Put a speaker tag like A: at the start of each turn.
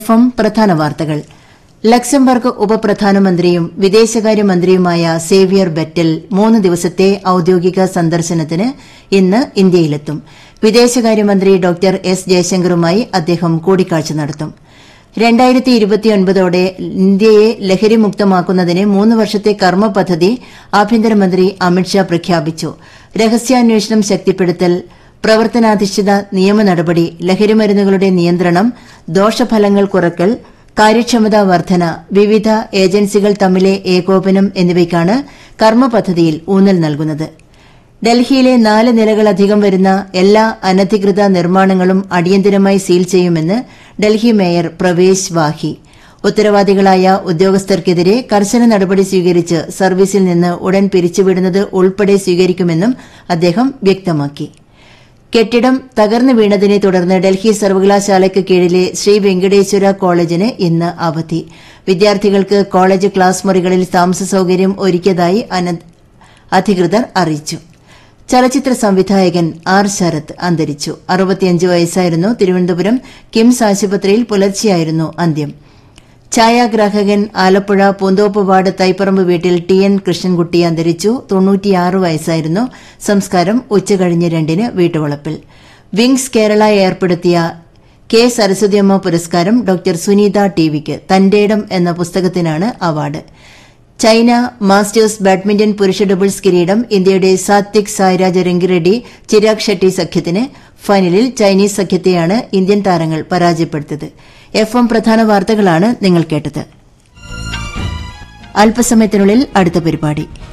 A: എഫും പ്രധാന വാർത്തകൾ ലക്സംബർഗ് ഉപപ്രധാനമന്ത്രിയും വിദേശകാര്യമന്ത്രിയുമായ സേവിയർ ബെറ്റൽ മൂന്ന് ദിവസത്തെ ഔദ്യോഗിക സന്ദർശനത്തിന് ഇന്ന് ഇന്ത്യയിലെത്തും വിദേശകാര്യമന്ത്രി ഡോക്ടർ എസ് ജയശങ്കറുമായി അദ്ദേഹം കൂടിക്കാഴ്ച നടത്തും ോടെ ഇന്ത്യയെ ലഹരിമുക്തമാക്കുന്നതിന് മൂന്ന് വർഷത്തെ കർമ്മ പദ്ധതി ആഭ്യന്തരമന്ത്രി അമിത്ഷാ പ്രഖ്യാപിച്ചു രഹസ്യാന്വേഷണം ശക്തിപ്പെടുത്തൽ പ്രവർത്തനാധിഷ്ഠിത നിയമ നടപടി ലഹരിമരുന്നുകളുടെ നിയന്ത്രണം ദോഷഫലങ്ങൾ കുറയ്ക്കൽ കാര്യക്ഷമതാ വർധന വിവിധ ഏജൻസികൾ തമ്മിലെ ഏകോപനം എന്നിവയ്ക്കാണ് കർമ്മ പദ്ധതിയിൽ ഊന്നൽ നൽകുന്നത് ഡൽഹിയിലെ നാല് നിലകളധികം വരുന്ന എല്ലാ അനധികൃത നിർമ്മാണങ്ങളും അടിയന്തരമായി സീൽ ചെയ്യുമെന്ന് ഡൽഹി മേയർ പ്രവേശ് വാഹി ഉത്തരവാദികളായ ഉദ്യോഗസ്ഥർക്കെതിരെ കർശന നടപടി സ്വീകരിച്ച് സർവീസിൽ നിന്ന് ഉടൻ പിരിച്ചുവിടുന്നത് ഉൾപ്പെടെ സ്വീകരിക്കുമെന്നും അദ്ദേഹം വ്യക്തമാക്കി കെട്ടിടം തകർന്നു വീണതിനെ തുടർന്ന് ഡൽഹി സർവകലാശാലയ്ക്ക് കീഴിലെ ശ്രീ വെങ്കടേശ്വര കോളേജിന് ഇന്ന് അവധി വിദ്യാർത്ഥികൾക്ക് കോളേജ് ക്ലാസ് മുറികളിൽ താമസ സൌകര്യം ഒരുക്കിയതായി അധികൃതർ അറിയിച്ചു ചലച്ചിത്ര സംവിധായകൻ ആർ ശരത് അന്തരിച്ചു അറുപത്തിയഞ്ച് വയസ്സായിരുന്നു തിരുവനന്തപുരം കിംസ് ആശുപത്രിയിൽ പുലർച്ചെയായിരുന്നു അന്ത്യം ഛായാഗ്രാഹകൻ ആലപ്പുഴ പൂന്തോപ്പുപാട് തൈപ്പറമ്പ് വീട്ടിൽ ടി എൻ കൃഷ്ണൻകുട്ടി അന്തരിച്ചു തൊണ്ണൂറ്റിയാറ് വയസ്സായിരുന്നു സംസ്കാരം ഉച്ചകഴിഞ്ഞ് രണ്ടിന് വീട്ടുവളപ്പിൽ വിങ്സ് കേരള ഏർപ്പെടുത്തിയ കെ സരസ്വതിയമ്മ പുരസ്കാരം ഡോക്ടർ സുനീത ടിവിക്ക് തന്റേടം എന്ന പുസ്തകത്തിനാണ് അവാർഡ് ചൈന മാസ്റ്റേഴ്സ് ബാഡ്മിന്റൺ പുരുഷ ഡബിൾസ് കിരീടം ഇന്ത്യയുടെ സാത്വിക് സായ്രാജ് രംഗിറെഡ്ഡി ചിരാഗ് ഷെട്ടി സഖ്യത്തിന് ഫൈനലിൽ ചൈനീസ് സഖ്യത്തെയാണ് ഇന്ത്യൻ താരങ്ങൾ പരാജയപ്പെടുത്തിയത് എഫ് എം പ്രധാന വാർത്തകളാണ് നിങ്ങൾ കേട്ടത് അല്പസമയത്തിനുള്ളിൽ അടുത്ത പരിപാടി